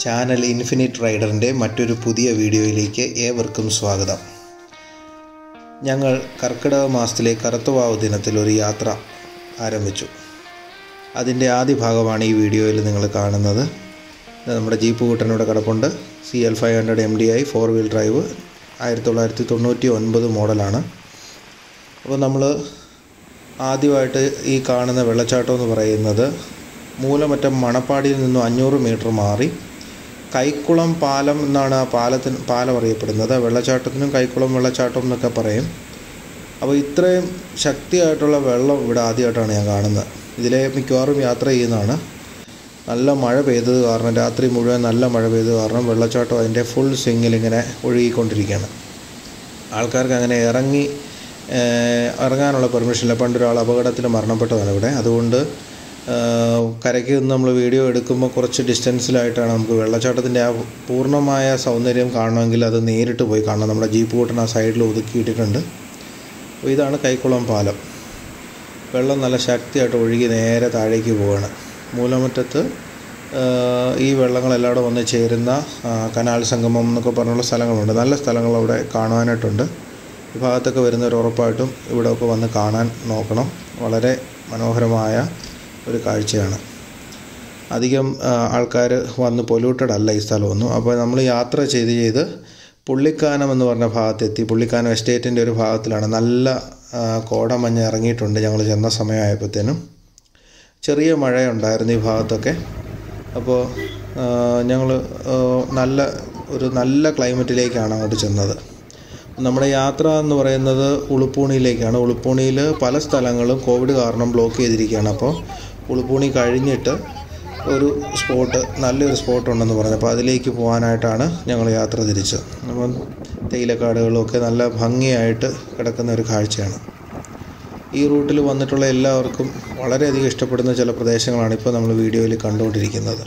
channel infinite റൈഡറിൻ്റെ മറ്റൊരു പുതിയ വീഡിയോയിലേക്ക് ഏവർക്കും സ്വാഗതം ഞങ്ങൾ കർക്കിടക മാസത്തിലെ കറുത്തവാവ് ദിനത്തിൽ ഒരു യാത്ര ആരംഭിച്ചു അതിൻ്റെ ആദ്യ ഭാഗമാണ് ഈ വീഡിയോയിൽ നിങ്ങൾ കാണുന്നത് ഇത് നമ്മുടെ ജീപ്പ് കൂട്ടനോടെ കിടപ്പുണ്ട് C L five hundred M D I four wheel drive ആയിരത്തി തൊള്ളായിരത്തി തൊണ്ണൂറ്റി ഒൻപത് മോഡലാണ് അപ്പോൾ നമ്മൾ ആദ്യമായിട്ട് ഈ കാണുന്ന വെള്ളച്ചാട്ടം എന്ന് പറയുന്നത് മൂലമറ്റം മണപ്പാടിയിൽ നിന്നും അഞ്ഞൂറ് മീറ്റർ മാറി കൈക്കുളം പാലം എന്നാണ് ആ പാലത്തിന് പാലം അറിയപ്പെടുന്നത് വെള്ളച്ചാട്ടത്തിനും കൈക്കുളം വെള്ളച്ചാട്ടം എന്നൊക്കെ പറയും അപ്പോൾ ഇത്രയും ശക്തിയായിട്ടുള്ള വെള്ളം ഇവിടെ ആദ്യമായിട്ടാണ് ഞാൻ കാണുന്നത് ഇതിലെ മിക്കവാറും യാത്ര ചെയ്യുന്നതാണ് നല്ല മഴ പെയ്തത് കാരണം രാത്രി മുഴുവൻ നല്ല മഴ പെയ്തത് കാരണം വെള്ളച്ചാട്ടം അതിൻ്റെ ഫുൾ സ്വിങ്ങിൽ ഇങ്ങനെ ഒഴുകിക്കൊണ്ടിരിക്കുകയാണ് ആൾക്കാർക്ക് അങ്ങനെ ഇറങ്ങി ഇറങ്ങാനുള്ള പെർമിഷൻ ഇല്ല പണ്ടൊരാൾ അപകടത്തിൽ മരണപ്പെട്ടതാണ് ഇവിടെ അതുകൊണ്ട് കരയ്ക്ക് നിന്ന് നമ്മൾ വീഡിയോ എടുക്കുമ്പോൾ കുറച്ച് ഡിസ്റ്റൻസിലായിട്ടാണ് നമുക്ക് വെള്ളച്ചാട്ടത്തിൻ്റെ ആ പൂർണ്ണമായ സൗന്ദര്യം കാണണമെങ്കിൽ അത് നേരിട്ട് പോയി കാണണം നമ്മുടെ ജീപ്പ് കൂട്ടൻ ആ സൈഡിൽ ഒതുക്കിയിട്ടിട്ടുണ്ട് അപ്പോൾ ഇതാണ് കൈക്കുളം പാലം വെള്ളം നല്ല ശക്തിയായിട്ട് ഒഴുകി നേരെ താഴേക്ക് പോവുകയാണ് മൂലമുറ്റത്ത് ഈ വെള്ളങ്ങളെല്ലാം വന്ന് ചേരുന്ന കനാൽ സംഗമം എന്നൊക്കെ പറഞ്ഞുള്ള സ്ഥലങ്ങളുണ്ട് നല്ല സ്ഥലങ്ങൾ അവിടെ കാണുവാനായിട്ടുണ്ട് ഈ ഭാഗത്തൊക്കെ വരുന്നവർ ഉറപ്പായിട്ടും ഇവിടെയൊക്കെ വന്ന് കാണാൻ നോക്കണം വളരെ മനോഹരമായ ഒരു കാഴ്ചയാണ് അധികം ആൾക്കാർ വന്ന് പൊല്യൂട്ടഡ് അല്ല ഈ സ്ഥലമൊന്നും അപ്പോൾ നമ്മൾ യാത്ര ചെയ്ത് ചെയ്ത് പുള്ളിക്കാനം എന്ന് പറഞ്ഞ ഭാഗത്തെത്തി പുള്ളിക്കാനം എസ്റ്റേറ്റിൻ്റെ ഒരു ഭാഗത്തിലാണ് നല്ല കോടമഞ്ഞ് ഇറങ്ങിയിട്ടുണ്ട് ഞങ്ങൾ ചെന്ന സമയമായപ്പോഴത്തേനും ചെറിയ മഴയുണ്ടായിരുന്നു ഈ ഭാഗത്തൊക്കെ അപ്പോൾ ഞങ്ങൾ നല്ല ഒരു നല്ല ക്ലൈമറ്റിലേക്കാണ് അങ്ങോട്ട് ചെന്നത് നമ്മുടെ യാത്ര എന്ന് പറയുന്നത് ഉളുപ്പൂണിയിലേക്കാണ് ഉളുപ്പൂണിയിൽ പല സ്ഥലങ്ങളും കോവിഡ് കാരണം ബ്ലോക്ക് ചെയ്തിരിക്കുകയാണ് അപ്പോൾ ഉളുപ്പൂണി കഴിഞ്ഞിട്ട് ഒരു സ്പോട്ട് നല്ലൊരു സ്പോട്ട് ഉണ്ടെന്ന് പറഞ്ഞു അപ്പോൾ അതിലേക്ക് പോകാനായിട്ടാണ് ഞങ്ങൾ യാത്ര തിരിച്ചത് അപ്പം തേയിലക്കാടുകളൊക്കെ നല്ല ഭംഗിയായിട്ട് കിടക്കുന്ന ഒരു കാഴ്ചയാണ് ഈ റൂട്ടിൽ വന്നിട്ടുള്ള എല്ലാവർക്കും വളരെയധികം ഇഷ്ടപ്പെടുന്ന ചില പ്രദേശങ്ങളാണ് ഇപ്പോൾ നമ്മൾ വീഡിയോയിൽ കണ്ടുകൊണ്ടിരിക്കുന്നത്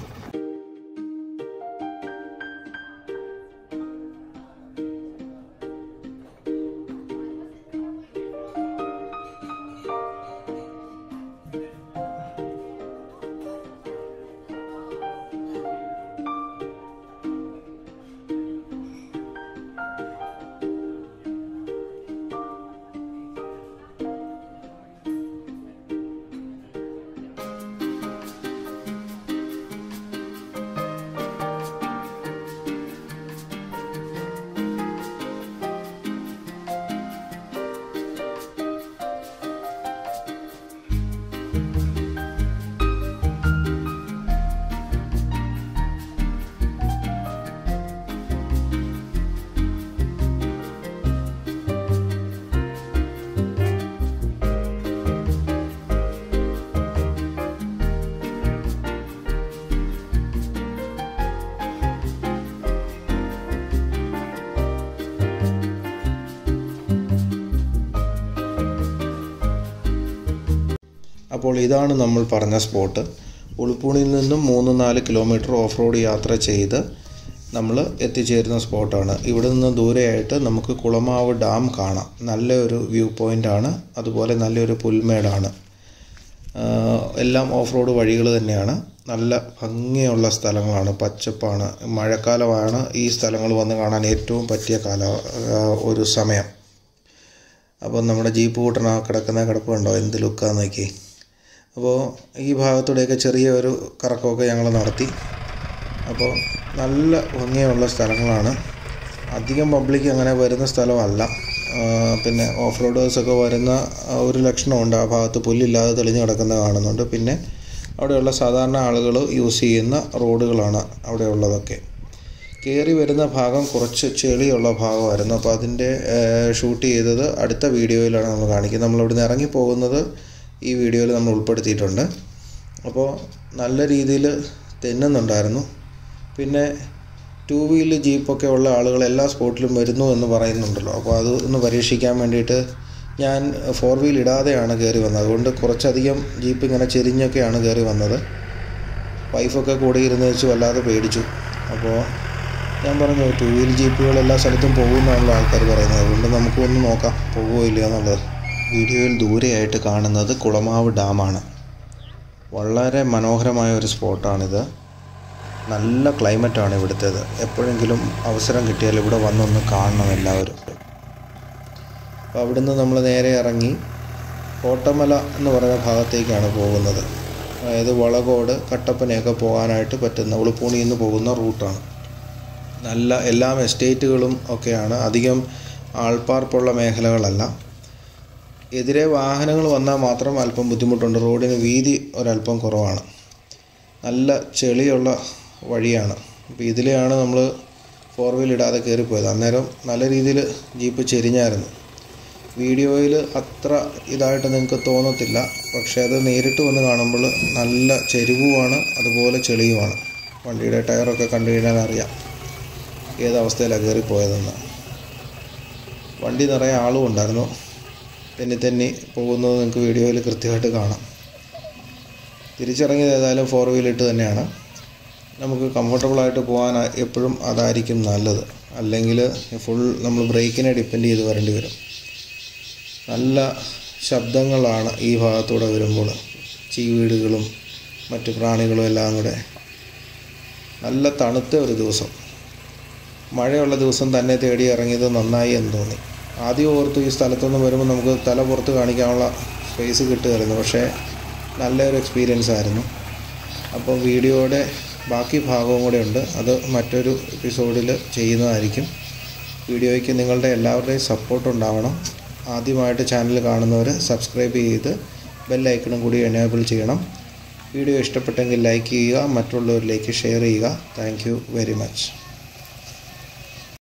അപ്പോൾ ഇതാണ് നമ്മൾ പറഞ്ഞ സ്പോട്ട് ഉളുപ്പൂണിയിൽ നിന്നും മൂന്ന് നാല് കിലോമീറ്റർ ഓഫ് റോഡ് യാത്ര ചെയ്ത് നമ്മൾ എത്തിച്ചേരുന്ന സ്പോട്ടാണ് ഇവിടെ നിന്ന് ദൂരെയായിട്ട് നമുക്ക് കുളമാവ് ഡാം കാണാം നല്ലൊരു വ്യൂ പോയിൻ്റാണ് അതുപോലെ നല്ലൊരു പുൽമേടാണ് എല്ലാം ഓഫ് റോഡ് വഴികൾ തന്നെയാണ് നല്ല ഭംഗിയുള്ള സ്ഥലങ്ങളാണ് പച്ചപ്പാണ് മഴക്കാലമാണ് ഈ സ്ഥലങ്ങൾ വന്ന് കാണാൻ ഏറ്റവും പറ്റിയ കാല ഒരു സമയം അപ്പോൾ നമ്മുടെ ജീപ്പ് കൂട്ടണ കിടക്കുന്ന കിടപ്പ് കണ്ടോ എന്ത് ലുക്കാന്ന് നോക്കി അപ്പോൾ ഈ ഭാഗത്തൂടെയൊക്കെ ചെറിയ ഒരു കറക്കമൊക്കെ ഞങ്ങൾ നടത്തി അപ്പോൾ നല്ല ഭംഗിയുള്ള സ്ഥലങ്ങളാണ് അധികം പബ്ലിക് അങ്ങനെ വരുന്ന സ്ഥലമല്ല പിന്നെ ഓഫ് റോഡേഴ്സൊക്കെ വരുന്ന ഒരു ലക്ഷണമുണ്ട് ആ ഭാഗത്ത് പുല്ലില്ലാതെ തെളിഞ്ഞു കിടക്കുന്ന കാണുന്നുണ്ട് പിന്നെ അവിടെയുള്ള സാധാരണ ആളുകൾ യൂസ് ചെയ്യുന്ന റോഡുകളാണ് അവിടെ ഉള്ളതൊക്കെ കയറി വരുന്ന ഭാഗം കുറച്ച് ചെളിയുള്ള ഭാഗമായിരുന്നു അപ്പോൾ അതിൻ്റെ ഷൂട്ട് ചെയ്തത് അടുത്ത വീഡിയോയിലാണ് നമ്മൾ കാണിക്കുന്നത് നമ്മൾ ഇവിടുന്ന് ഇറങ്ങി പോകുന്നത് ഈ വീഡിയോയിൽ നമ്മൾ ഉൾപ്പെടുത്തിയിട്ടുണ്ട് അപ്പോൾ നല്ല രീതിയിൽ തെന്നുന്നുണ്ടായിരുന്നു പിന്നെ ടൂ വീല് ജീപ്പൊക്കെ ഉള്ള ആളുകൾ എല്ലാ സ്പോട്ടിലും വരുന്നു എന്ന് പറയുന്നുണ്ടല്ലോ അപ്പോൾ അത് ഒന്ന് പരീക്ഷിക്കാൻ വേണ്ടിയിട്ട് ഞാൻ ഫോർ വീൽ ഇടാതെയാണ് കയറി വന്നത് അതുകൊണ്ട് കുറച്ചധികം ജീപ്പ് ഇങ്ങനെ ചെരിഞ്ഞൊക്കെയാണ് കയറി വന്നത് വൈഫൊക്കെ കൂടെ ഇരുന്ന് വെച്ച് വല്ലാതെ പേടിച്ചു അപ്പോൾ ഞാൻ പറഞ്ഞു ടൂ വീൽ ജീപ്പുകൾ എല്ലാ സ്ഥലത്തും പോകുമെന്നാണല്ലോ ആൾക്കാർ പറയുന്നത് അതുകൊണ്ട് നമുക്ക് ഒന്ന് നോക്കാം പോകുമോ ഇല്ലയോ എന്നുള്ളത് വീഡിയോയിൽ ദൂരെയായിട്ട് കാണുന്നത് കുളമാവ് ഡാമാണ് വളരെ മനോഹരമായ ഒരു സ്പോട്ടാണിത് നല്ല ക്ലൈമറ്റാണ് ഇവിടുത്തേത് എപ്പോഴെങ്കിലും അവസരം കിട്ടിയാൽ ഇവിടെ വന്നൊന്ന് കാണണം എല്ലാവരും അപ്പോൾ അവിടുന്ന് നമ്മൾ നേരെ ഇറങ്ങി കോട്ടമല എന്ന് പറയുന്ന ഭാഗത്തേക്കാണ് പോകുന്നത് അതായത് വളകോട് കട്ടപ്പനയൊക്കെ പോകാനായിട്ട് പറ്റുന്ന ഉളുപ്പൂണിയിൽ നിന്ന് പോകുന്ന റൂട്ടാണ് നല്ല എല്ലാം എസ്റ്റേറ്റുകളും ഒക്കെയാണ് അധികം ആൾപ്പാർപ്പുള്ള മേഖലകളല്ല എതിരെ വാഹനങ്ങൾ വന്നാൽ മാത്രം അല്പം ബുദ്ധിമുട്ടുണ്ട് റോഡിന് വീതി ഒരല്പം കുറവാണ് നല്ല ചെളിയുള്ള വഴിയാണ് അപ്പോൾ ഇതിലെയാണ് നമ്മൾ ഫോർ വീൽ ഇടാതെ കയറിപ്പോയത് അന്നേരം നല്ല രീതിയിൽ ജീപ്പ് ചെരിഞ്ഞായിരുന്നു വീഡിയോയിൽ അത്ര ഇതായിട്ട് നിങ്ങൾക്ക് തോന്നത്തില്ല പക്ഷേ അത് നേരിട്ട് വന്ന് കാണുമ്പോൾ നല്ല ചെരിവുമാണ് അതുപോലെ ചെളിയുമാണ് വണ്ടിയുടെ ടയറൊക്കെ കണ്ടു കഴിഞ്ഞാൽ അറിയാം ഏതവസ്ഥയിലാണ് കയറിപ്പോയതെന്ന് വണ്ടി നിറയെ ആളും ഉണ്ടായിരുന്നു തെന്നി തെന്നി പോകുന്നത് നിങ്ങൾക്ക് വീഡിയോയിൽ കൃത്യമായിട്ട് കാണാം തിരിച്ചിറങ്ങിയത് ഏതായാലും ഫോർ വീലിട്ട് തന്നെയാണ് നമുക്ക് കംഫർട്ടബിളായിട്ട് പോകാൻ എപ്പോഴും അതായിരിക്കും നല്ലത് അല്ലെങ്കിൽ ഫുൾ നമ്മൾ ബ്രേക്കിനെ ഡിപ്പെൻഡ് ചെയ്ത് വരേണ്ടി വരും നല്ല ശബ്ദങ്ങളാണ് ഈ ഭാഗത്തൂടെ വരുമ്പോൾ ചീവീടുകളും മറ്റു പ്രാണികളും എല്ലാം കൂടെ നല്ല തണുത്ത ഒരു ദിവസം മഴയുള്ള ദിവസം തന്നെ തേടി ഇറങ്ങിയത് നന്നായി എന്ന് തോന്നി ആദ്യം ഓർത്തു ഈ സ്ഥലത്തൊന്നും വരുമ്പോൾ നമുക്ക് തല പുറത്ത് കാണിക്കാനുള്ള സ്പേസ് കിട്ടുമായിരുന്നു പക്ഷേ നല്ലൊരു എക്സ്പീരിയൻസ് ആയിരുന്നു അപ്പോൾ വീഡിയോയുടെ ബാക്കി ഭാഗവും കൂടെ ഉണ്ട് അത് മറ്റൊരു എപ്പിസോഡിൽ ചെയ്യുന്നതായിരിക്കും വീഡിയോയ്ക്ക് നിങ്ങളുടെ എല്ലാവരുടെയും സപ്പോർട്ട് ഉണ്ടാവണം ആദ്യമായിട്ട് ചാനൽ കാണുന്നവർ സബ്സ്ക്രൈബ് ചെയ്ത് ബെല്ലൈക്കണും കൂടി എനേബിൾ ചെയ്യണം വീഡിയോ ഇഷ്ടപ്പെട്ടെങ്കിൽ ലൈക്ക് ചെയ്യുക മറ്റുള്ളവരിലേക്ക് ഷെയർ ചെയ്യുക താങ്ക് വെരി മച്ച്